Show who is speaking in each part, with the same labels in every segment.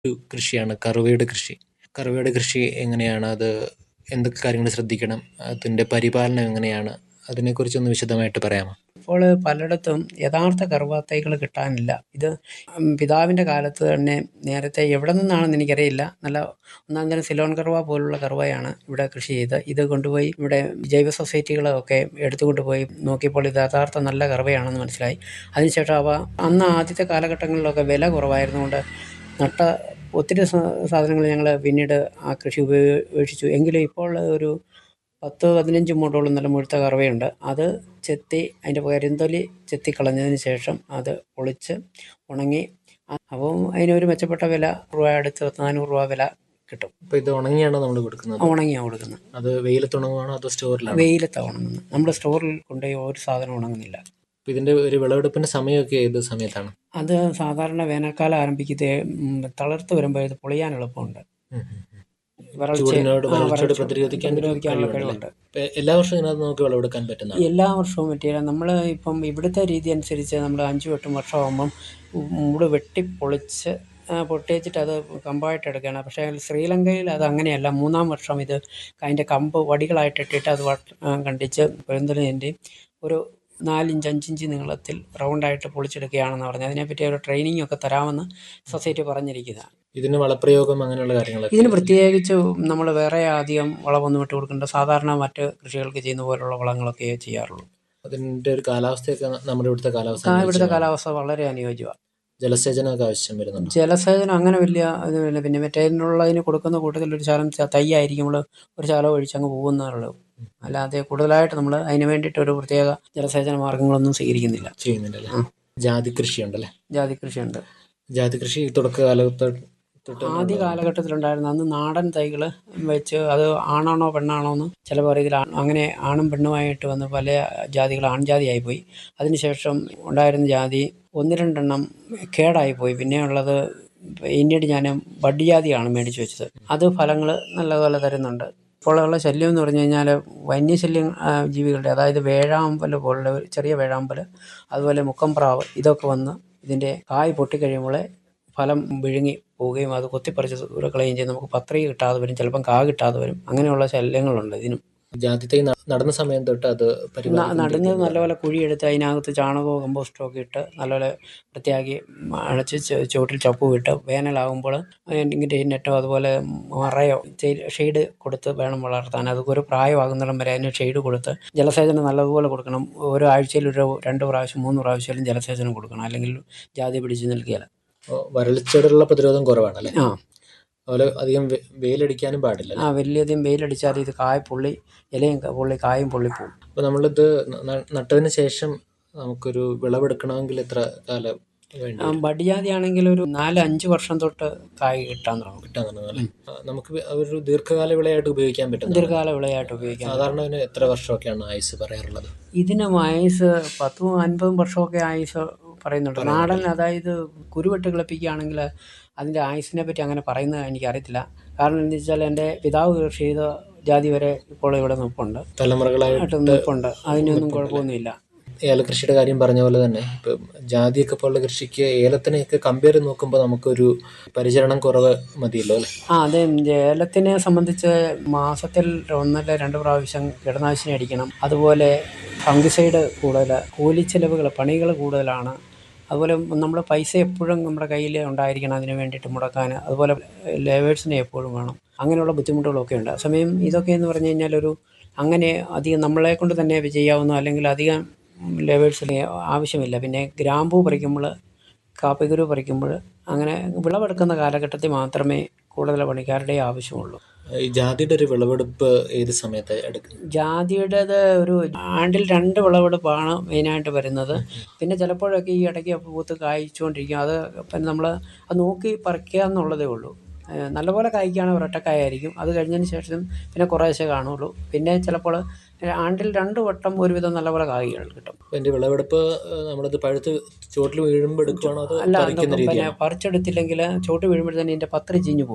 Speaker 1: ഒരു കൃഷിയാണ് കറുവയുടെ കൃഷി കറുവയുടെ കൃഷി എങ്ങനെയാണ് അത് എന്തൊക്കെ കാര്യങ്ങൾ ശ്രദ്ധിക്കണം അതിൻ്റെ പരിപാലനം എങ്ങനെയാണ് അതിനെക്കുറിച്ചൊന്ന് വിശദമായിട്ട് പറയാമോ
Speaker 2: ഇപ്പോൾ പലയിടത്തും യഥാർത്ഥ കറുവാത്തൈകൾ കിട്ടാനില്ല ഇത് ഉം, പിതാവിൻ്റെ കാലത്ത് തന്നെ നേരത്തെ എവിടെ നിന്നാണെന്ന് എനിക്കറിയില്ല നല്ല ഒന്നാം തരം സിലോൺ കറുവ പോലുള്ള കറുവയാണ് ഇവിടെ കൃഷി ചെയ്ത് ഇത് കൊണ്ടുപോയി ഇവിടെ ജൈവ സൊസൈറ്റികളൊക്കെ എടുത്തുകൊണ്ട് പോയി നോക്കിയപ്പോൾ ഇത് യഥാർത്ഥ നല്ല കറുവയാണെന്ന് മനസ്സിലായി അതിനുശേഷം അവ അന്ന് ആദ്യത്തെ കാലഘട്ടങ്ങളിലൊക്കെ വില കുറവായിരുന്നുകൊണ്ട് നട്ട ഒത്തിരി സ- സാധനങ്ങൾ ഞങ്ങൾ പിന്നീട് ആ കൃഷി ഉപേക്ഷിച്ചു എങ്കിലും ഇപ്പോൾ ഒരു പത്ത് പതിനഞ്ച് മൂട്ടോളം നല്ല മുഴുത്ത കറവയുണ്ട് അത് ചെത്തി അതിൻ്റെ കരിന്തൊലി ചെത്തി കളഞ്ഞതിന് ശേഷം അത് പൊളിച്ച് ഉണങ്ങി അ- അപ്പം അതിനൊരു മെച്ചപ്പെട്ട വില രൂപ അടുത്ത് നാനൂറ് രൂപ വില കിട്ടും
Speaker 1: അപ്പോൾ ഇത് ഉണങ്ങിയാണോ നമ്മൾ കൊടുക്കുന്നത്
Speaker 2: ഉണങ്ങിയാണ് കൊടുക്കുന്നത്
Speaker 1: അത് വെയിലത്ത് ഉണങ്ങുവാണോ അതോ സ്റ്റോറിലാണോ
Speaker 2: വെയിലത്താണ് ഉണങ്ങുന്നത് നമ്മുടെ സ്റ്റോറിൽ കൊണ്ടുപോയി ഒരു സാധനം ഉണങ്ങുന്നില്ല
Speaker 1: അപ്പോൾ ഇതിൻ്റെ ഒരു വിളവെടുപ്പിൻ്റെ സമയമൊക്കെ ഏത് സമയത്താണ്
Speaker 2: അത് സാധാരണ വേനൽക്കാലം ആരംഭിക്കത്തെ തളർത്ത് വരുമ്പോൾ ഇത് പൊളിയാൻ എളുപ്പമുണ്ട്
Speaker 1: ഉം, ഉം, ഉം.
Speaker 2: വരൾച്ച
Speaker 1: ചൂടിനോട്
Speaker 2: ആ,
Speaker 1: വരൾച്ചയോട്
Speaker 2: വരൾച്ച
Speaker 1: പ്രതിരോധിക്കാൻ
Speaker 2: പ്രതിരോധിക്കാനുള്ള
Speaker 1: കഴിവുണ്ടല്ലേ?
Speaker 2: കഴിവുണ്ട്
Speaker 1: അപ്പോൾ എല്ലാ വർഷവും ഇതിനകത്ത് നമുക്ക് വിളവെടുക്കാൻ പറ്റുന്നതാണ്
Speaker 2: എല്ലാ വർഷവും പറ്റിയില്ല നമ്മൾ ഇപ്പം ഇവിടുത്തെ രീതി അനുസരിച്ച് നമ്മൾ അഞ്ചും എട്ടും വർഷമാകുമ്പം മൂട് വെട്ടി പൊളിച്ച് ആ, പൊട്ടിച്ചിട്ട് അത് കമ്പായിട്ട് എടുക്കുകയാണ് പക്ഷേ ശ്രീലങ്കയിൽ അത് അങ്ങനെയല്ല മൂന്നാം വർഷം ഇത് അതിൻ്റെ കമ്പ് വടികളായിട്ട് ഇട്ടിട്ട് അത് വട്ട് ആ, കണ്ടിച്ച് പെരുന്തലിൻ്റെ ഒരു നാലിഞ്ച് അഞ്ചിഞ്ച് നീളത്തിൽ റൗണ്ടായിട്ട് പൊളിച്ചെടുക്കുകയാണെന്ന് പറഞ്ഞു അതിനെപ്പറ്റി ഒരു ട്രെയിനിങ് ഒക്കെ തരാമെന്ന് സൊസൈറ്റി പറഞ്ഞിരിക്കുന്നതാണ്
Speaker 1: ഇതിന് വളപ്രയോഗം അങ്ങനെയുള്ള കാര്യങ്ങളൊക്കെ
Speaker 2: ഇതിന് പ്രത്യേകിച്ച് നമ്മൾ വേറെ അധികം വളമൊന്നും ഇട്ട് കൊടുക്കേണ്ട സാധാരണ മറ്റ് കൃഷികൾക്ക് ചെയ്യുന്ന പോലുള്ള വളങ്ങളൊക്കെ ചെയ്യാറുള്ളൂ
Speaker 1: അതിൻ്റെ ഒരു കാലാവസ്ഥയൊക്കെ നമ്മുടെ ഇവിടുത്തെ കാലാവസ്ഥ
Speaker 2: ആ, ഇവിടുത്തെ
Speaker 1: അനുയോജ്യമാണ്.
Speaker 2: കാലാവസ്ഥ വളരെ അനുയോജ്യമാണ്
Speaker 1: ജലസേചനമൊക്കെ ആവശ്യം വരുന്നുണ്ട്
Speaker 2: ജലസേചനം അങ്ങനെ വലിയ ഇതുമില്ല പിന്നെ മറ്റേതിനുള്ളതിന് കൊടുക്കുന്ന കൂട്ടത്തിൽ ഒരു ശാലം ച- തൈ ആയിരിക്കും നമ്മൾ ഒരു ശാലം ഒഴിച്ച് അങ്ങ് പോകുന്നതേ അല്ലാതെ കൂടുതലായിട്ട് നമ്മൾ അതിന് വേണ്ടിയിട്ട് ഒരു പ്രത്യേക ജലസേചന മാർഗങ്ങളൊന്നും സ്വീകരിക്കുന്നില്ല
Speaker 1: ചെയ്യുന്നുണ്ടല്ലേ
Speaker 2: ആ.
Speaker 1: ജാതി കൃഷിയുണ്ടല്ലേ
Speaker 2: ജാതി കൃഷിയുണ്ട്
Speaker 1: ജാതി കൃഷി തുടക്കകാലത്ത് തൊട്ട്
Speaker 2: ആദ്യ കാലഘട്ടത്തിലുണ്ടായിരുന്ന അന്ന് നാടൻ തൈകൾ വെച്ച് അത് ആണാണോ പെണ്ണാണോ എന്ന് ചിലപ്പോൾ ഇതിൽ അങ്ങനെ ആണും പെണ്ണുമായിട്ട് വന്ന് പല ജാതികൾ ആൺജാതിയായി പോയി അതിനുശേഷം ഉണ്ടായിരുന്ന ജാതി ഒന്ന് രണ്ടെണ്ണം കേടായി പോയി പിന്നെയുള്ളത് പിന്നീട് ഞാൻ ബഡ് ജാതിയാണ് മേടിച്ച് വെച്ചത് അത് ഫലങ്ങൾ നല്ലപോലെ തരുന്നുണ്ട് ഇപ്പോഴുള്ള ശല്യം എന്ന് പറഞ്ഞു കഴിഞ്ഞാൽ വന്യശല്യം ആ, ജീവികളുടെ അതായത് വേഴാമ്പൽ പോലുള്ള ഒരു ചെറിയ വേഴാമ്പൽ അതുപോലെ മുക്കംപ്രാവ് ഇതൊക്കെ വന്ന് ഇതിൻ്റെ കായ് പൊട്ടിക്കഴിയുമ്പോൾ ഫലം വിഴുങ്ങി പോവുകയും അത് കൊത്തിപ്പറിച്ച് ദൂരെ കളയുകയും ചെയ്യും നമുക്ക് പത്രിക കിട്ടാതെ വരും ചിലപ്പം കാ കിട്ടാതെ വരും അങ്ങനെയുള്ള ശല്യങ്ങളുണ്ട് ഇതിനും
Speaker 1: ജാതി തൈ ന- നടന്ന സമയം തൊട്ട് അത്
Speaker 2: ന-
Speaker 1: പരിപാലിക്കുന്നത്
Speaker 2: നടുന്നത് നല്ലപോലെ കുഴിയെടുത്ത് അതിനകത്ത് ചാണകവും കമ്പോസ്റ്റോ ഒക്കെ ഇട്ട് നല്ലപോലെ വൃത്തിയാക്കി അടച്ച് ചു- ചുവട്ടിൽ ചപ്പും ഇട്ട് വേനലാകുമ്പോൾ ഇങ്ങനെ നെറ്റോ അതുപോലെ മറയോ ഷെയ്ഡ് കൊടുത്ത് വേണം വളർത്താൻ അത് ഒരു പ്രായമാകുന്നിടം വരെ അതിന് ഷെയ്ഡ് കൊടുത്ത് ജലസേചനം നല്ലതുപോലെ കൊടുക്കണം ഓരോ ആഴ്ചയിൽ ഒരു രണ്ട് പ്രാവശ്യം മൂന്ന് പ്രാവശ്യം ജലസേചനം കൊടുക്കണം അല്ലെങ്കിൽ ജാതി പിടിച്ച് നിൽക്കുകയില്ല
Speaker 1: അപ്പോൾ വരൾച്ചയോടുള്ള പ്രതിരോധം കുറവാണല്ലേ
Speaker 2: ആ
Speaker 1: അതുപോലെ അധികം വെ- വെയിലടിക്കാനും പാടില്ല
Speaker 2: ആ വലിയധികം വെയിലടിച്ചാൽ ഇത് കായ പൊള്ളി ഇലയും ക- പൊള്ളി കായും പൊള്ളിപ്പോവും
Speaker 1: അപ്പോൾ നമ്മളിത് ന- ന- നട്ടതിന് ശേഷം നമുക്കൊരു വിളവെടുക്കണമെങ്കിൽ എത്ര കാലം വേണ്ടി
Speaker 2: ആ, ബഡിജാതി ആണെങ്കിൽ ഒരു നാല് അഞ്ച് വർഷം തൊട്ട് കായ് കിട്ടാൻ തുടങ്ങും
Speaker 1: കിട്ടാൻ തുടങ്ങുമല്ലേ ആ, നമുക്ക് വി- ഒരു ദീർഘകാല വിളയായിട്ട് ഉപയോഗിക്കാൻ പറ്റും
Speaker 2: ദീർഘകാല വിളയായിട്ട് ഉപയോഗിക്കാം
Speaker 1: സാധാരണ ഇതിന് എത്ര വർഷമൊക്കെയാണ് ആയുസ് പറയാറുള്ളത്
Speaker 2: ഇതിന് ആയുസ് പത്തും അൻപതും വർഷമൊക്കെ ആയുസ് പറയുന്നുണ്ട് നാടൻ അതായത് കുരുവെട്ട് കിളപ്പിക്കുകയാണെങ്കിൽ അതിൻ്റെ ആയുസിനെ പറ്റി അങ്ങനെ പറയുന്നത് എനിക്കറിയത്തില്ല കാരണം എന്താ വെച്ചാൽ എൻ്റെ പിതാവ് കൃഷി ചെയ്ത ജാതി വരെ ഇപ്പോൾ ഇവിടെ നിൽപ്പുണ്ട്
Speaker 1: തലമുറകളായിട്ട്
Speaker 2: ആയിട്ട് നിൽപ്പുണ്ട് അതിനൊന്നും കുഴപ്പമൊന്നുമില്ല
Speaker 1: ഏലകൃഷിയുടെ കാര്യം പറഞ്ഞ പോലെ തന്നെ ഇപ്പം ജാതിയൊക്കെ പോലുള്ള കൃഷിക്ക് ഏലത്തിനെയൊക്കെ കമ്പയർ നോക്കുമ്പോൾ നമുക്കൊരു പരിചരണം കുറവ് മതിയല്ലോ അല്ലേ
Speaker 2: ആ അതെ ഏലത്തിനെ സംബന്ധിച്ച് മാസത്തിൽ ഒന്നല്ല രണ്ട് പ്രാവശ്യം കീടനാശിനി അടിക്കണം അതുപോലെ ഫംഗിസൈഡ് കൂടുതൽ കൂലിച്ചെലവുകൾ പണികൾ കൂടുതലാണ് അതുപോലെ നമ്മൾ പൈസ എപ്പോഴും നമ്മുടെ കയ്യിൽ ഉണ്ടായിരിക്കണം അതിന് വേണ്ടിയിട്ട് മുടക്കാൻ അതുപോലെ ലേബേഴ്സിനെ എപ്പോഴും വേണം അങ്ങനെയുള്ള ബുദ്ധിമുട്ടുകളൊക്കെ ഉണ്ട് സമയം ഇതൊക്കെ എന്ന് പറഞ്ഞു കഴിഞ്ഞാൽ ഒരു അങ്ങനെ അധികം നമ്മളെ കൊണ്ട് തന്നെ ചെയ്യാവുന്ന അല്ലെങ്കിൽ അധികം ലേബേഴ്സിന് ആവശ്യമില്ല പിന്നെ ഗ്രാമ്പൂ പറിക്കുമ്പോൾ കാപ്പിക്കുരു പറിക്കുമ്പോൾ അങ്ങനെ വിളവെടുക്കുന്ന കാലഘട്ടത്തിൽ മാത്രമേ കൂടുതൽ പണിക്കാരുടെ ആവശ്യമുള്ളൂ
Speaker 1: ഈ ജാതിയുടെ ഒരു വിളവെടുപ്പ് ഏത് സമയത്ത് എടുക്കും
Speaker 2: ജാതിയുടേത് ഒരു ആണ്ടിൽ രണ്ട് വിളവെടുപ്പാണ് മെയിനായിട്ട് വരുന്നത് പിന്നെ ചിലപ്പോഴൊക്കെ ഈ ഇടയ്ക്ക് പൂത്ത് കായ്ച്ചുകൊണ്ടിരിക്കും അത് പിന്നെ നമ്മൾ അത് നോക്കി പറിക്കുക എന്നുള്ളതേ ഉള്ളൂ ഏഹ് നല്ലപോലെ കായ്ക്കുകയാണെങ്കിൽ ഒരൊറ്റക്കായായിരിക്കും അത് കഴിഞ്ഞതിന് ശേഷം പിന്നെ കുറേശ്ശെ കാണുള്ളൂ പിന്നെ ചിലപ്പോൾ ആണ്ടിൽ രണ്ട് വട്ടം ഒരുവിധം നല്ലപോലെ കായ്കൾ കിട്ടും
Speaker 1: അപ്പോൾ എൻ്റെ വിളവെടുപ്പ് ഏഹ്, നമ്മളിത് പഴുത്ത് ചുവട്ടിൽ വീഴുമ്പോൾ എടുക്കുവാണോ അതോ
Speaker 2: അല്ല
Speaker 1: പറിക്കുന്ന
Speaker 2: പിന്നെ
Speaker 1: രീതിയാണോ
Speaker 2: പറിച്ചെടുത്തില്ലെങ്കിൽ ചോട്ട് വീഴുമ്പോഴത്തേന് ഇതിൻ്റെ പത്രി ചീഞ്ഞു പോകും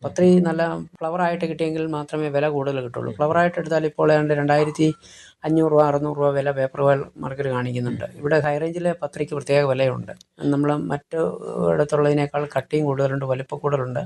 Speaker 2: പത്രി നല്ല ഫ്ലവറായിട്ട് കിട്ടിയെങ്കിൽ മാത്രമേ വില കൂടുതൽ കിട്ടുള്ളൂ ഫ്ലവറായിട്ട് എടുത്താൽ ഇപ്പോൾ ഏതാണ്ട് രണ്ടായിരത്തി അഞ്ഞൂറ് രൂപ അറുന്നൂറ് രൂപ വില പേപ്പറുകൾ മാർക്കറ്റ് കാണിക്കുന്നുണ്ട് ഇവിടെ ഹൈ റേഞ്ചിലെ പത്രിക്ക് പ്രത്യേക വിലയുണ്ട് നമ്മൾ മറ്റ് ഇടത്തുള്ളതിനേക്കാൾ കട്ടിയും കൂടുതലുണ്ട് വലിപ്പം കൂടുതലുണ്ട്